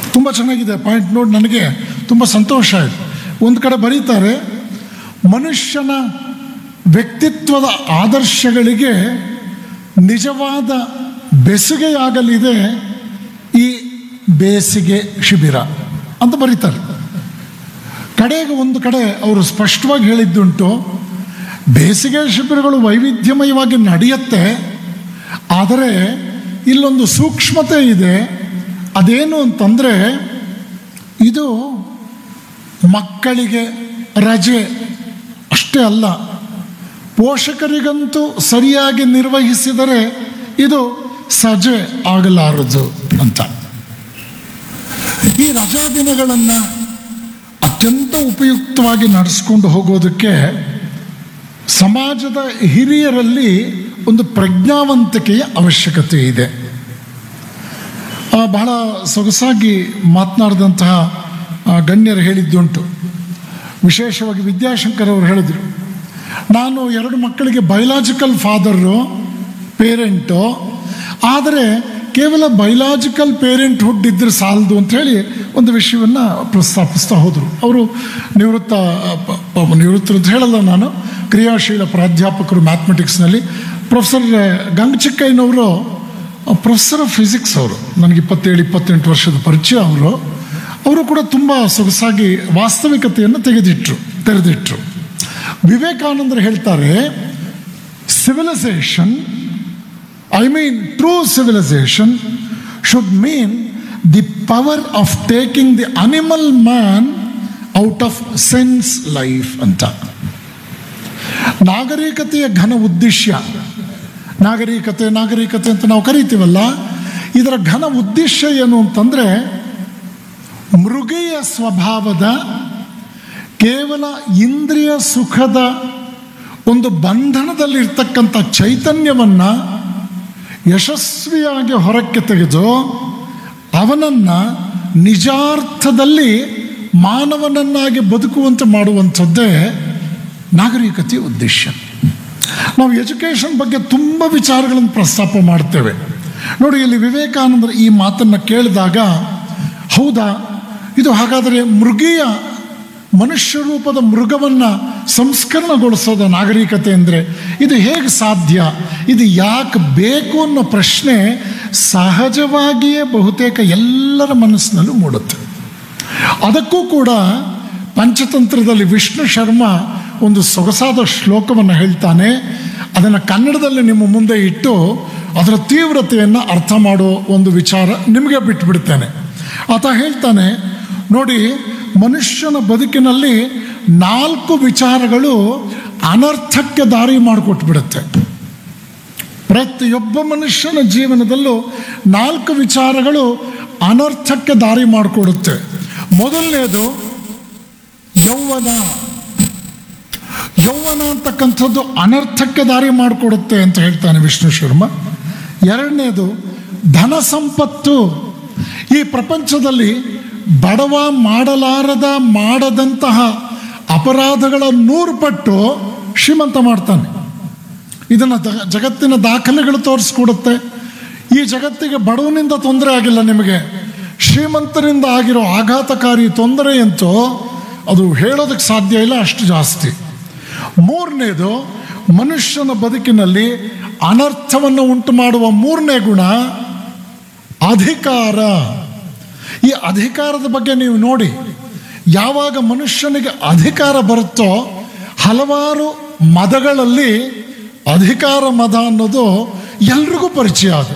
ತುಂಬ ಚೆನ್ನಾಗಿದೆ ಪಾಯಿಂಟ್ ನೋಡಿ ನನಗೆ ತುಂಬ ಸಂತೋಷ ಆಯಿತು ಒಂದು ಕಡೆ ಬರೀತಾರೆ ಮನುಷ್ಯನ ವ್ಯಕ್ತಿತ್ವದ ಆದರ್ಶಗಳಿಗೆ ನಿಜವಾದ ಬೆಸುಗೆಯಾಗಲಿದೆ ಈ ಬೇಸಿಗೆ ಶಿಬಿರ ಅಂತ ಬರೀತಾರೆ ಕಡೆಗೆ ಒಂದು ಕಡೆ ಅವರು ಸ್ಪಷ್ಟವಾಗಿ ಹೇಳಿದ್ದುಂಟು ಬೇಸಿಗೆ ಶಿಬಿರಗಳು ವೈವಿಧ್ಯಮಯವಾಗಿ ನಡೆಯುತ್ತೆ ಆದರೆ ಇಲ್ಲೊಂದು ಸೂಕ್ಷ್ಮತೆ ಇದೆ ಅದೇನು ಅಂತಂದರೆ ಇದು ಮಕ್ಕಳಿಗೆ ರಜೆ ಅಷ್ಟೇ ಅಲ್ಲ ಪೋಷಕರಿಗಂತೂ ಸರಿಯಾಗಿ ನಿರ್ವಹಿಸಿದರೆ ಇದು ಸಜೆ ಆಗಲಾರದು ಅಂತ ಈ ರಜಾ ದಿನಗಳನ್ನು ಅತ್ಯಂತ ಉಪಯುಕ್ತವಾಗಿ ನಡೆಸ್ಕೊಂಡು ಹೋಗೋದಕ್ಕೆ ಸಮಾಜದ ಹಿರಿಯರಲ್ಲಿ ಒಂದು ಪ್ರಜ್ಞಾವಂತಿಕೆಯ ಅವಶ್ಯಕತೆ ಇದೆ ಆ, ಬಹಳ ಸೊಗಸಾಗಿ ಮಾತನಾಡಿದಂತಹ ಆ, ಗಣ್ಯರು ಹೇಳಿದ್ದುಂಟು ವಿಶೇಷವಾಗಿ ವಿದ್ಯಾಶಂಕರ್ ಅವರು ಹೇಳಿದರು ನಾನು ಎರಡು ಮಕ್ಕಳಿಗೆ ಬಯಲಾಜಿಕಲ್ ಫಾದರು ಪೇರೆಂಟು ಆದರೆ ಕೇವಲ ಬಯಲಾಜಿಕಲ್ ಪೇರೆಂಟ್ಹುಡ್ ಇದ್ರೆ ಸಾಲದು ಅಂತ ಹೇಳಿ ಒಂದು ವಿಷಯವನ್ನು ಪ್ರಸ್ತಾಪಿಸ್ತಾ ಹೋದರು ಅವರು ನಿವೃತ್ತ ಪ- ಪ- ನಿವೃತ್ತರು ಅಂತ ಹೇಳಲ್ಲ ನಾನು ಕ್ರಿಯಾಶೀಲ ಪ್ರಾಧ್ಯಾಪಕರು ಮ್ಯಾಥಮೆಟಿಕ್ಸ್ನಲ್ಲಿ ಪ್ರೊಫೆಸರ್ ಗಂಗಚಿಕ್ಕಯ್ಯನವರು ಪ್ರೊಫೆಸರ್ ಆಫ್ ಫಿಸಿಕ್ಸ್ ಅವರು ನನಗೆ ಇಪ್ಪತ್ತೇಳು ಇಪ್ಪತ್ತೆಂಟು ವರ್ಷದ ಪರಿಚಯ ಅವರು ಅವರು ಕೂಡ ತುಂಬ ಸೊಗಸಾಗಿ ವಾಸ್ತವಿಕತೆಯನ್ನು ತೆಗೆದಿಟ್ರು ತೆರೆದಿಟ್ರು ವಿವೇಕಾನಂದರು ಹೇಳ್ತಾರೆ civilisation I mean true civilisation should mean the power of taking the animal man out of sense life ಅಂತ ನಾಗರಿಕತೆಯ ಘನ ಉದ್ದೇಶ ನಾಗರಿಕತೆ ನಾಗರಿಕತೆ ಅಂತ ನಾವು ಕರಿತೀವಲ್ಲ ಇದರ ಘನ ಉದ್ದೇಶ ಏನು ಅಂತಂದರೆ ಮೃಗೀಯ ಸ್ವಭಾವದ ಕೇವಲ ಇಂದ್ರಿಯ ಸುಖದ ಒಂದು ಬಂಧನದಲ್ಲಿರ್ತಕ್ಕಂಥ ಚೈತನ್ಯವನ್ನು ಯಶಸ್ವಿಯಾಗಿ ಹೊರಕ್ಕೆ ತೆಗೆದು ಅವನನ್ನು ನಿಜಾರ್ಥದಲ್ಲಿ ಮಾನವನನ್ನಾಗಿ ಬದುಕುವಂತೆ ಮಾಡುವಂಥದ್ದೇ ನಾಗರಿಕತೆಯ ಉದ್ದೇಶ ನಾವು ಎಜುಕೇಷನ್ ಬಗ್ಗೆ ತುಂಬ ವಿಚಾರಗಳನ್ನು ಪ್ರಸ್ತಾಪ ಮಾಡ್ತೇವೆ ನೋಡಿ ಇಲ್ಲಿ ವಿವೇಕಾನಂದರ ಈ ಮಾತನ್ನು ಕೇಳಿದಾಗ ಹೌದಾ ಇದು ಹಾಗಾದರೆ ಮೃಗೀಯ ಮನುಷ್ಯ ರೂಪದ ಮೃಗವನ್ನು ಸಂಸ್ಕರಣಗೊಳಿಸೋದ ನಾಗರಿಕತೆ ಅಂದರೆ ಇದು ಹೇಗೆ ಸಾಧ್ಯ ಇದು ಯಾಕೆ ಬೇಕು ಅನ್ನೋ ಪ್ರಶ್ನೆ ಸಹಜವಾಗಿಯೇ ಬಹುತೇಕ ಎಲ್ಲರ ಮನಸ್ಸಿನಲ್ಲೂ ಮೂಡುತ್ತೆ ಅದಕ್ಕೂ ಕೂಡ ಪಂಚತಂತ್ರದಲ್ಲಿ ವಿಷ್ಣು ಶರ್ಮ ಒಂದು ಸೊಗಸಾದ ಶ್ಲೋಕವನ್ನು ಹೇಳ್ತಾನೆ ಅದನ್ನು ಕನ್ನಡದಲ್ಲಿ ನಿಮ್ಮ ಮುಂದೆ ಇಟ್ಟು ಅದರ ತೀವ್ರತೆಯನ್ನು ಅರ್ಥ ಮಾಡೋ ಒಂದು ವಿಚಾರ ನಿಮಗೆ ಬಿಟ್ಟುಬಿಡ್ತೇನೆ ಆತ ಹೇಳ್ತಾನೆ ನೋಡಿ ಮನುಷ್ಯನ ಬದುಕಿನಲ್ಲಿ ನಾಲ್ಕು ವಿಚಾರಗಳು ಅನರ್ಥಕ್ಕೆ ದಾರಿ ಮಾಡಿಕೊಟ್ಬಿಡುತ್ತೆ ಪ್ರತಿಯೊಬ್ಬ ಮನುಷ್ಯನ ಜೀವನದಲ್ಲೂ ನಾಲ್ಕು ವಿಚಾರಗಳು ಅನರ್ಥಕ್ಕೆ ದಾರಿ ಮಾಡಿಕೊಡುತ್ತೆ ಮೊದಲನೇದು ಯೌವನ ಯೌವನ ಅಂತಕ್ಕಂಥದ್ದು ಅನರ್ಥಕ್ಕೆ ದಾರಿ ಮಾಡಿಕೊಡುತ್ತೆ ಅಂತ ಹೇಳ್ತಾನೆ ವಿಷ್ಣು ಶರ್ಮ ಎರಡನೇದು ಧನ ಸಂಪತ್ತು ಈ ಪ್ರಪಂಚದಲ್ಲಿ ಬಡವ ಮಾಡಲಾರದ ಮಾಡದಂತಹ ಅಪರಾಧಗಳ ನೂರು ಪಟ್ಟು ಶ್ರೀಮಂತ ಮಾಡ್ತಾನೆ ಇದನ್ನು ದ- ಜಗತ್ತಿನ ದಾಖಲೆಗಳು ತೋರಿಸ್ಕೊಡುತ್ತೆ ಈ ಜಗತ್ತಿಗೆ ಬಡವನಿಂದ ತೊಂದರೆ ಆಗಿಲ್ಲ ನಿಮಗೆ ಶ್ರೀಮಂತರಿಂದ ಆಗಿರೋ ಆಘಾತಕಾರಿ ತೊಂದರೆ ಅಂತೂ ಅದು ಹೇಳೋದಕ್ಕೆ ಸಾಧ್ಯ ಇಲ್ಲ ಅಷ್ಟು ಜಾಸ್ತಿ ಮೂರನೇದು ಮನುಷ್ಯನ ಬದುಕಿನಲ್ಲಿ ಅನರ್ಥವನ್ನು ಉಂಟು ಮಾಡುವ ಮೂರನೇ ಗುಣ ಅಧಿಕಾರ ಈ ಅಧಿಕಾರದ ಬಗ್ಗೆ ನೀವು ನೋಡಿ ಯಾವಾಗ ಮನುಷ್ಯನಿಗೆ ಅಧಿಕಾರ ಬರುತ್ತೋ ಹಲವಾರು ಮದಗಳಲ್ಲಿ ಅಧಿಕಾರ ಮದ ಅನ್ನೋದು ಎಲ್ರಿಗೂ ಪರಿಚಯ ಅದು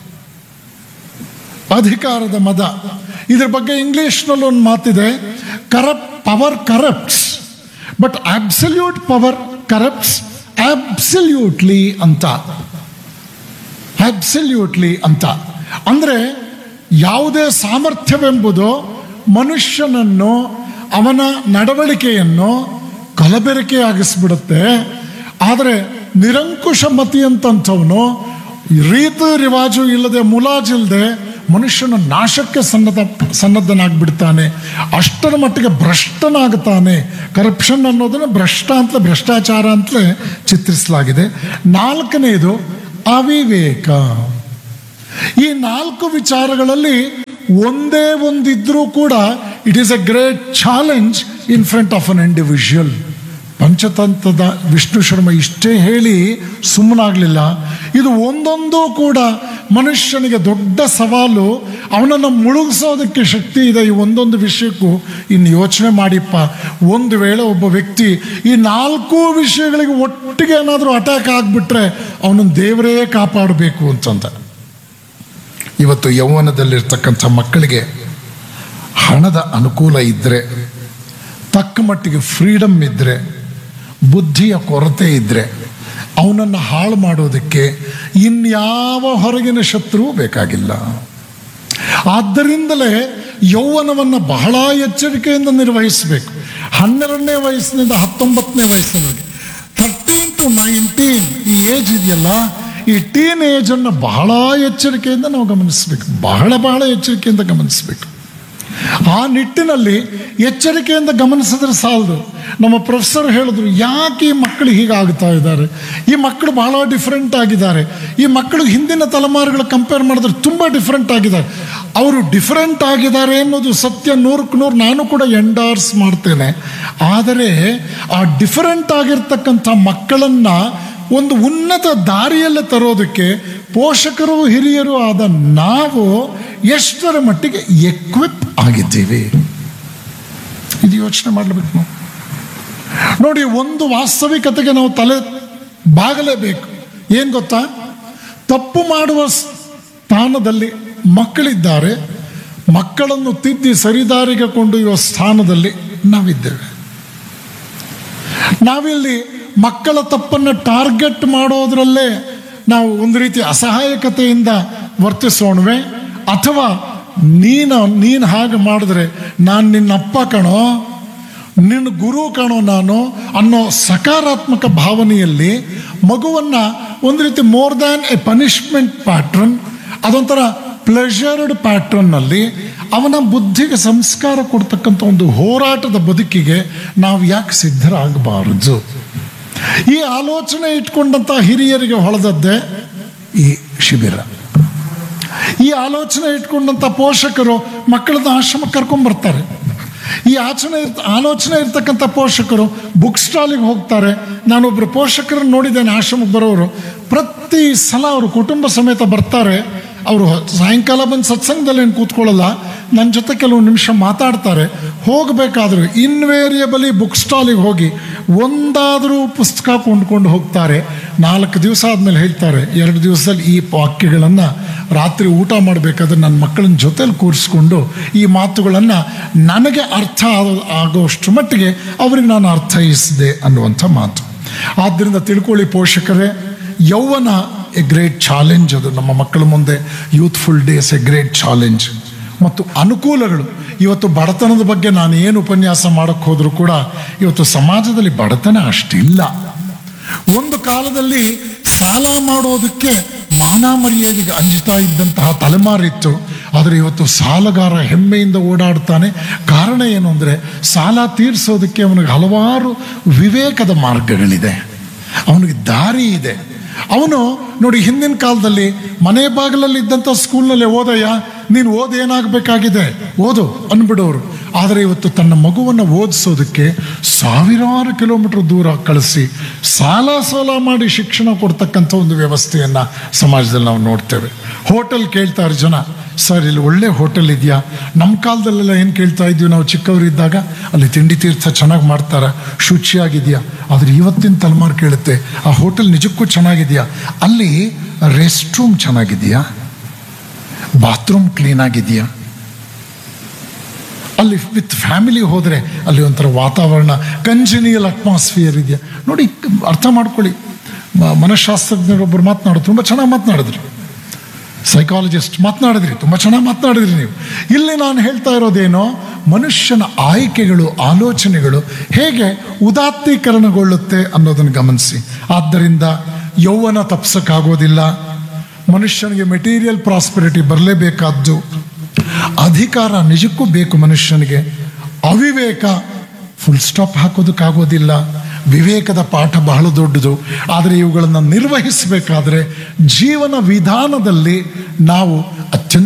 ಅಧಿಕಾರದ ಮದ ಇದ್ರ ಬಗ್ಗೆ ಇಂಗ್ಲಿಷ್ನಲ್ಲಿ ಒಂದು ಮಾತಿದೆ corrupt power corrupts but absolute power corrupts absolutely ಅಂತ ಅಬ್ಸಲ್ಯೂಟ್ಲಿ ಅಂತ ಅಂದರೆ ಯಾವುದೇ ಸಾಮರ್ಥ್ಯವೆಂಬುದು ಮನುಷ್ಯನನ್ನು ಅವನ ನಡವಳಿಕೆಯನ್ನು ಕಲಬೆರಕೆಯಾಗಿಸ್ಬಿಡುತ್ತೆ ಆದರೆ ನಿರಂಕುಶ ಮತಿ ಅಂತಂಥವನು ರೀತಿ ರಿವಾಜು ಇಲ್ಲದೆ ಮುಲಾಜಿಲ್ಲದೆ ಮನುಷ್ಯನ ನಾಶಕ್ಕೆ ಸನ್ನದ್ಧ ಸನ್ನದ್ಧನಾಗ್ಬಿಡ್ತಾನೆ ಅಷ್ಟರ ಮಟ್ಟಿಗೆ ಭ್ರಷ್ಟನಾಗ್ತಾನೆ ಕರಪ್ಷನ್ ಅನ್ನೋದನ್ನು ಭ್ರಷ್ಟ ಅಂತಲೇ ಭ್ರಷ್ಟಾಚಾರ ಅಂತಲೇ ಚಿತ್ರಿಸಲಾಗಿದೆ ನಾಲ್ಕನೇದು ಅವಿವೇಕ ಈ ನಾಲ್ಕು ವಿಚಾರಗಳಲ್ಲಿ ಒಂದೇ ಒಂದಿದ್ರೂ ಕೂಡ it is a great challenge in front of an individual ಪಂಚತಂತ್ರದ ವಿಷ್ಣು ಶರ್ಮ ಇಷ್ಟೇ ಹೇಳಿ ಸುಮ್ಮನಾಗಲಿಲ್ಲ ಇದು ಒಂದೊಂದು ಕೂಡ ಮನುಷ್ಯನಿಗೆ ದೊಡ್ಡ ಸವಾಲು ಅವನನ್ನು ಮುಳುಗಿಸೋದಕ್ಕೆ ಶಕ್ತಿ ಇದೆ ಈ ಒಂದೊಂದು ವಿಷಯಕ್ಕೂ ಇನ್ನು ಯೋಚನೆ ಮಾಡಿಪ್ಪ ಒಂದು ವೇಳೆ ಒಬ್ಬ ವ್ಯಕ್ತಿ ಈ ನಾಲ್ಕು ವಿಷಯಗಳಿಗೆ ಒಟ್ಟಿಗೆ ಏನಾದರೂ ಅಟ್ಯಾಕ್ ಆಗಿಬಿಟ್ರೆ ಅವನನ್ನು ದೇವರೇ ಕಾಪಾಡಬೇಕು ಅಂತಂದ ಇವತ್ತು ಯೌವನದಲ್ಲಿರ್ತಕ್ಕಂಥ ಮಕ್ಕಳಿಗೆ ಹಣದ ಅನುಕೂಲ ಇದ್ದರೆ ತಕ್ಕ ಮಟ್ಟಿಗೆ ಫ್ರೀಡಮ್ ಇದ್ದರೆ ಬುದ್ಧಿಯ ಕೊರತೆ ಇದ್ದರೆ ಅವನನ್ನು ಹಾಳು ಮಾಡೋದಕ್ಕೆ ಇನ್ಯಾವ ಹೊರಗಿನ ಶತ್ರುವು ಬೇಕಾಗಿಲ್ಲ ಆದ್ದರಿಂದಲೇ ಯೌವನವನ್ನು ಬಹಳ ಎಚ್ಚರಿಕೆಯಿಂದ ನಿರ್ವಹಿಸಬೇಕು ಹನ್ನೆರಡನೇ ವಯಸ್ಸಿನಿಂದ ಹತ್ತೊಂಬತ್ತನೇ ವಯಸ್ಸಿನವರೆಗೆ ಥರ್ಟೀನ್ ಟು ನೈನ್ಟೀನ್ ಈ ಏಜ್ ಇದೆಯಲ್ಲ ಈ ಟೀನ್ ಏಜನ್ನು ಬಹಳ ಎಚ್ಚರಿಕೆಯಿಂದ ನಾವು ಗಮನಿಸಬೇಕು ಬಹಳ ಬಹಳ ಎಚ್ಚರಿಕೆಯಿಂದ ಗಮನಿಸಬೇಕು ಆ ನಿಟ್ಟಿನಲ್ಲಿ ಎಚ್ಚರಿಕೆಯಿಂದ ಗಮನಿಸಿದ್ರೆ ಸಾಲದು ನಮ್ಮ ಪ್ರೊಫೆಸರ್ ಹೇಳಿದ್ರು ಯಾಕೆ ಈ ಮಕ್ಕಳು ಹೀಗಾಗ್ತಾ ಇದ್ದಾರೆ ಈ ಮಕ್ಕಳು ಬಹಳ ಡಿಫ್ರೆಂಟ್ ಆಗಿದ್ದಾರೆ ಈ ಮಕ್ಕಳು ಹಿಂದಿನ ತಲೆಮಾರುಗಳು ಕಂಪೇರ್ ಮಾಡಿದ್ರೆ ತುಂಬ ಡಿಫ್ರೆಂಟ್ ಆಗಿದ್ದಾರೆ ಅವರು ಡಿಫ್ರೆಂಟ್ ಆಗಿದ್ದಾರೆ ಅನ್ನೋದು ಸತ್ಯ ನೂರಕ್ಕೆ ನೂರು ನಾನು ಕೂಡ ಎಂಡಾರ್ಸ್ ಮಾಡ್ತೇನೆ ಆದರೆ ಆ ಡಿಫರೆಂಟ್ ಆಗಿರ್ತಕ್ಕಂಥ ಮಕ್ಕಳನ್ನು ಒಂದು ಉನ್ನತ ದಾರಿಯಲ್ಲಿ ತರೋದಕ್ಕೆ ಪೋಷಕರು ಹಿರಿಯರು ಆದ ನಾವು ಎಷ್ಟರ ಮಟ್ಟಿಗೆ ಎಕ್ವಿಪ್ ಆಗಿದ್ದೀವಿ ಇದು ಯೋಚನೆ ಮಾಡಬೇಕು ನಾವು ನೋಡಿ ಒಂದು ವಾಸ್ತವಿಕತೆಗೆ ನಾವು ತಲೆ ಬಾಗಲೇಬೇಕು ಏನು ಗೊತ್ತಾ ತಪ್ಪು ಮಾಡುವ ಸ್ಥಾನದಲ್ಲಿ ಮಕ್ಕಳಿದ್ದಾರೆ ಮಕ್ಕಳನ್ನು ತಿದ್ದಿ ಸರಿದಾರಿಗೆ ಕೊಂಡೊಯ್ಯುವ ಸ್ಥಾನದಲ್ಲಿ ನಾವಿದ್ದೇವೆ ನಾವಿಲ್ಲಿ ಮಕ್ಕಳ ತಪ್ಪನ್ನು ಟಾರ್ಗೆಟ್ ಮಾಡೋದ್ರಲ್ಲೇ ನಾವು ಒಂದು ರೀತಿ ಅಸಹಾಯಕತೆಯಿಂದ ವರ್ತಿಸೋಣವೆ ಅಥವಾ ನೀನು ನೀನು ಹಾಗೆ ಮಾಡಿದ್ರೆ ನಾನು ನಿನ್ನ ಅಪ್ಪ ಕಣೋ ನಿನ್ನ ಗುರು ಕಣೋ ನಾನು ಅನ್ನೋ ಸಕಾರಾತ್ಮಕ ಭಾವನೆಯಲ್ಲಿ ಮಗುವನ್ನು ಒಂದು ರೀತಿ more than a punishment pattern ಅದೊಂಥರ ಪ್ಲೆಷರ್ಡ್ ಪ್ಯಾಟ್ರನ್ನಲ್ಲಿ ಅವನ ಬುದ್ಧಿಗೆ ಸಂಸ್ಕಾರ ಕೊಡ್ತಕ್ಕಂಥ ಒಂದು ಹೋರಾಟದ ಬದುಕಿಗೆ ನಾವು ಯಾಕೆ ಸಿದ್ಧರಾಗಬಾರದು ಈ ಆಲೋಚನೆ ಇಟ್ಕೊಂಡಂಥ ಹಿರಿಯರಿಗೆ ಹೊಳೆದದ್ದೇ ಈ ಶಿಬಿರ ಈ ಆಲೋಚನೆ ಇಟ್ಕೊಂಡಂಥ ಪೋಷಕರು ಮಕ್ಕಳನ್ನ ಆಶ್ರಮಕ್ಕೆ ಕರ್ಕೊಂಡ್ಬರ್ತಾರೆ ಈ ಆಚರಣೆ ಇರ್ತ ಆಲೋಚನೆ ಇರ್ತಕ್ಕಂಥ ಪೋಷಕರು ಬುಕ್ ಸ್ಟಾಲಿಗೆ ಹೋಗ್ತಾರೆ ನಾನೊಬ್ಬರು ಪೋಷಕರನ್ನು ನೋಡಿದ್ದೇನೆ ಆಶ್ರಮಕ್ಕೆ ಬರೋರು ಪ್ರತಿ ಸಲ ಅವರು ಕುಟುಂಬ ಸಮೇತ ಬರ್ತಾರೆ ಅವರು ಸಾಯಂಕಾಲ ಬಂದು ಸತ್ಸಂಗದಲ್ಲಿ ಏನು ಕೂತ್ಕೊಳ್ಳಲ್ಲ ನನ್ನ ಜೊತೆ ಕೆಲವು ನಿಮಿಷ ಮಾತಾಡ್ತಾರೆ ಹೋಗಬೇಕಾದ್ರೂ ಇನ್ವೇರಿಯಬಲಿ ಬುಕ್ ಸ್ಟಾಲಿಗೆ ಹೋಗಿ ಒಂದಾದರೂ ಪುಸ್ತಕ ಕೊಂಡ್ಕೊಂಡು ಹೋಗ್ತಾರೆ ನಾಲ್ಕು ದಿವಸ ಆದಮೇಲೆ ಹೇಳ್ತಾರೆ ಎರಡು ದಿವಸದಲ್ಲಿ ಈ ವಾಕ್ಯಗಳನ್ನು ರಾತ್ರಿ ಊಟ ಮಾಡಬೇಕಾದ್ರೆ ನನ್ನ ಮಕ್ಕಳನ್ನ ಜೊತೆಲಿ ಕೂರಿಸ್ಕೊಂಡು ಈ ಮಾತುಗಳನ್ನು ನನಗೆ ಅರ್ಥ ಆಗೋ ಆಗೋಷ್ಟು ಮಟ್ಟಿಗೆ ಅವ್ರಿಗೆ ನಾನು ಅರ್ಥೈಸಿದೆ ಅನ್ನುವಂಥ ಮಾತು ಆದ್ದರಿಂದ ತಿಳ್ಕೊಳ್ಳಿ ಪೋಷಕರೇ ಯೌವನ ಎ ಗ್ರೇಟ್ ಚಾಲೆಂಜ್ ಅದು ನಮ್ಮ ಮಕ್ಕಳ ಮುಂದೆ youthful days a great challenge ಮತ್ತು ಅನುಕೂಲಗಳು ಇವತ್ತು ಬಡತನದ ಬಗ್ಗೆ ನಾನು ಏನು ಉಪನ್ಯಾಸ ಮಾಡೋಕ್ಕೆ ಹೋದರೂ ಕೂಡ ಇವತ್ತು ಸಮಾಜದಲ್ಲಿ ಬಡತನ ಅಷ್ಟಿಲ್ಲ ಒಂದು ಕಾಲದಲ್ಲಿ ಸಾಲ ಮಾಡೋದಕ್ಕೆ ಮಾನ ಮರ್ಯಾದೆಗೆ ಅಂಜುತ್ತಾ ಇದ್ದಂತಹ ತಲೆಮಾರಿತ್ತು ಆದರೆ ಇವತ್ತು ಸಾಲಗಾರ ಹೆಮ್ಮೆಯಿಂದ ಓಡಾಡ್ತಾನೆ ಕಾರಣ ಏನು ಅಂದರೆ ಸಾಲ ತೀರಿಸೋದಕ್ಕೆ ಅವನಿಗೆ ಹಲವಾರು ವಿವೇಕದ ಮಾರ್ಗಗಳಿದೆ ಅವನಿಗೆ ದಾರಿ ಇದೆ ಅವನು ನೋಡಿ ಹಿಂದಿನ ಕಾಲದಲ್ಲಿ ಮನೆ ಬಾಗಿಲಲ್ಲಿ ಇದ್ದಂಥ ಸ್ಕೂಲ್ನಲ್ಲಿ ಓದಯ್ಯ ನೀನು ಓದ್ ಏನಾಗಬೇಕಾಗಿದೆ ಓದು ಅನ್ಬಿಡೋರು ಆದರೆ ಇವತ್ತು ತನ್ನ ಮಗುವನ್ನು ಓದಿಸೋದಕ್ಕೆ ಸಾವಿರಾರು ಕಿಲೋಮೀಟರ್ ದೂರ ಕಳಿಸಿ ಸಾಲ ಸಾಲ ಮಾಡಿ ಶಿಕ್ಷಣ ಕೊಡ್ತಕ್ಕಂಥ ಒಂದು ವ್ಯವಸ್ಥೆಯನ್ನು ಸಮಾಜದಲ್ಲಿ ನಾವು ನೋಡ್ತೇವೆ ಹೋಟೆಲ್ ಕೇಳ್ತಾರೆ ಜನ ಸರ್ ಇಲ್ಲಿ ಒಳ್ಳೆ ಹೋಟೆಲ್ ಇದೆಯಾ ನಮ್ಮ ಕಾಲದಲ್ಲೆಲ್ಲ ಏನು ಕೇಳ್ತಾ ಇದ್ವಿ ನಾವು ಚಿಕ್ಕವರಿದ್ದಾಗ ಅಲ್ಲಿ ತಿಂಡಿ ತೀರ್ಥ ಚೆನ್ನಾಗಿ ಮಾಡ್ತಾರೆ ಶುಚಿಯಾಗಿದೆಯಾ ಆದರೆ ಇವತ್ತಿನ ತಲೆಮಾರು ಕೇಳುತ್ತೆ ಆ ಹೋಟೆಲ್ ನಿಜಕ್ಕೂ ಚೆನ್ನಾಗಿದೆಯಾ ಅಲ್ಲಿ ರೆಸ್ಟ್ ರೂಮ್ ಚೆನ್ನಾಗಿದೆಯಾ ಬಾತ್ರೂಮ್ ಕ್ಲೀನ್ ಆಗಿದೆಯಾ ಅಲ್ಲಿ ವಿತ್ ಫ್ಯಾಮಿಲಿ ಹೋದರೆ ಅಲ್ಲಿ ಒಂಥರ ವಾತಾವರಣ ಕಂಜಿನಿಯಲ್ ಅಟ್ಮಾಸ್ಫಿಯರ್ ಇದೆಯಾ ನೋಡಿ ಅರ್ಥ ಮಾಡ್ಕೊಳ್ಳಿ ಮ- ಮನಃಶಾಸ್ತ್ರಜ್ಞರೊಬ್ಬರು ಮಾತನಾಡೋದು ತುಂಬ ಚೆನ್ನಾಗಿ ಮಾತನಾಡಿದ್ರಿ ಸೈಕಾಲಜಿಸ್ಟ್ ಮಾತನಾಡಿದ್ರಿ ತುಂಬ ಚೆನ್ನಾಗಿ ಮಾತನಾಡಿದ್ರಿ ನೀವು ಇಲ್ಲಿ ನಾನು ಹೇಳ್ತಾ ಇರೋದೇನೋ ಮನುಷ್ಯನ ಆಯ್ಕೆಗಳು ಆಲೋಚನೆಗಳು ಹೇಗೆ ಉದಾತ್ತೀಕರಣಗೊಳ್ಳುತ್ತೆ ಅನ್ನೋದನ್ನು ಗಮನಿಸಿ ಆದ್ದರಿಂದ ಯೌವನ ತಪ್ಸಕ್ಕಾಗೋದಿಲ್ಲ ಮನುಷ್ಯನಿಗೆ ಮೆಟೀರಿಯಲ್ ಪ್ರಾಸ್ಪರಿಟಿ ಬರಲೇಬೇಕಾದ್ದು ಅಧಿಕಾರ ನಿಜಕ್ಕೂ ಬೇಕು ಮನುಷ್ಯನಿಗೆ ಅವಿವೇಕ ಫುಲ್ ಸ್ಟಾಪ್ ಹಾಕೋದಕ್ಕಾಗೋದಿಲ್ಲ ವಿವೇಕದ ಪಾಠ ಬಹಳ ದೊಡ್ಡದು ಆದರೆ ಇವುಗಳನ್ನು ನಿರ್ವಹಿಸಬೇಕಾದ್ರೆ ಜೀವನ ವಿಧಾನದಲ್ಲಿ ನಾವು ಅತ್ಯಂತ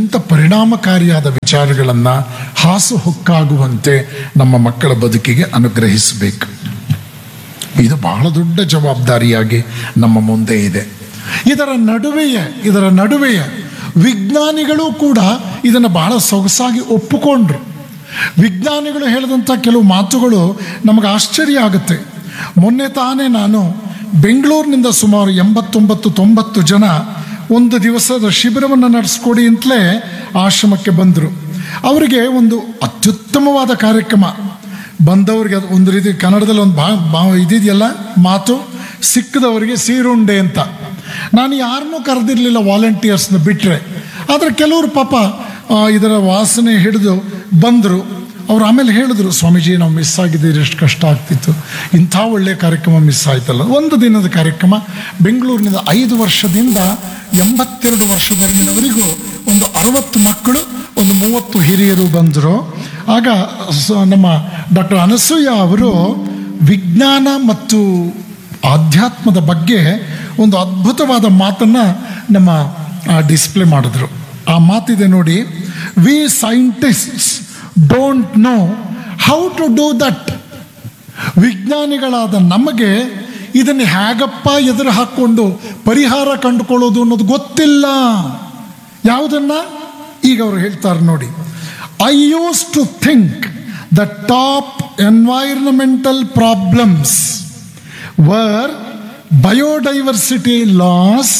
ಅತ್ಯಂತ ಪರಿಣಾಮಕಾರಿಯಾದ ವಿಚಾರಗಳನ್ನು ಹಾಸುಹೊಕ್ಕಾಗುವಂತೆ ನಮ್ಮ ಮಕ್ಕಳ ಬದುಕಿಗೆ ಅನುಗ್ರಹಿಸಬೇಕು ಇದು ಬಹಳ ದೊಡ್ಡ ಜವಾಬ್ದಾರಿಯಾಗಿ ನಮ್ಮ ಮುಂದೆ ಇದೆ ಇದರ ನಡುವೆಯೇ ಇದರ ನಡುವೆಯೇ ವಿಜ್ಞಾನಿಗಳು ಕೂಡ ಇದನ್ನು ಬಹಳ ಸೊಗಸಾಗಿ ಒಪ್ಪಿಕೊಂಡ್ರು ವಿಜ್ಞಾನಿಗಳು ಹೇಳಿದಂಥ ಕೆಲವು ಮಾತುಗಳು ನಮಗೆ ಆಶ್ಚರ್ಯ ಆಗುತ್ತೆ ಮೊನ್ನೆ ತಾನೇ ನಾನು ಬೆಂಗಳೂರಿನಿಂದ ಸುಮಾರು ಎಂಬತ್ತೊಂಬತ್ತು ತೊಂಬತ್ತು ಜನ ಒಂದು ದಿವಸದ ಶಿಬಿರವನ್ನು ನಡೆಸ್ಕೊಡಿ ಅಂತಲೇ ಆಶ್ರಮಕ್ಕೆ ಬಂದರು ಅವರಿಗೆ ಒಂದು ಅತ್ಯುತ್ತಮವಾದ ಕಾರ್ಯಕ್ರಮ ಬಂದವರಿಗೆ ಅದು ಒಂದು ರೀತಿ ಕನ್ನಡದಲ್ಲಿ ಒಂದು ಬಾ ಬಾ ಇದಿದೆಯಲ್ಲ ಮಾತು ಸಿಕ್ಕದವರಿಗೆ ಸೀರುಂಡೆ ಅಂತ ನಾನು ಯಾರನ್ನೂ ಕರೆದಿರಲಿಲ್ಲ ವಾಲಂಟಿಯರ್ಸ್ನ ಬಿಟ್ಟರೆ ಆದರೆ ಕೆಲವರು ಪಾಪ ಆ, ಇದರ ವಾಸನೆ ಹಿಡಿದು ಬಂದರು ಅವ್ರು ಆಮೇಲೆ ಹೇಳಿದ್ರು ಸ್ವಾಮೀಜಿ ನಾವು ಮಿಸ್ ಆಗಿದ್ದೀರಿ ಎಷ್ಟು ಕಷ್ಟ ಆಗ್ತಿತ್ತು ಇಂಥ ಒಳ್ಳೆಯ ಕಾರ್ಯಕ್ರಮ ಮಿಸ್ ಆಯ್ತಲ್ಲ ಒಂದು ದಿನದ ಕಾರ್ಯಕ್ರಮ ಬೆಂಗಳೂರಿನಿಂದ ಐದು ವರ್ಷದಿಂದ ಎಂಬತ್ತೆರಡು ವರ್ಷದವರೆಗಿನವರಿಗೂ ಒಂದು ಅರವತ್ತು ಮಕ್ಕಳು ಒಂದು ಮೂವತ್ತು ಹಿರಿಯರು ಬಂದರು ಆಗ ಸ- ನಮ್ಮ ಡಾಕ್ಟರ್ ಅನಸೂಯ ಅವರು ವಿಜ್ಞಾನ ಮತ್ತು ಆಧ್ಯಾತ್ಮದ ಬಗ್ಗೆ ಒಂದು ಅದ್ಭುತವಾದ ಮಾತನ್ನು ನಮ್ಮ ಡಿಸ್ಪ್ಲೇ ಮಾಡಿದ್ರು ಆ ಮಾತಿದೆ ನೋಡಿ we scientists don't know how to do that ವಿಜ್ಞಾನಿಗಳಾದ ನಮಗೆ ಇದನ್ನು ಹೇಗಪ್ಪ ಎದುರು ಹಾಕ್ಕೊಂಡು ಪರಿಹಾರ ಕಂಡುಕೊಳ್ಳೋದು ಅನ್ನೋದು ಗೊತ್ತಿಲ್ಲ ಯಾವುದನ್ನ ಈಗ ಅವರು ಹೇಳ್ತಾರೆ ನೋಡಿ I use to think the top environmental problems were biodiversity loss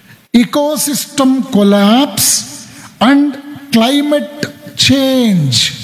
ecosystem collapse and climate change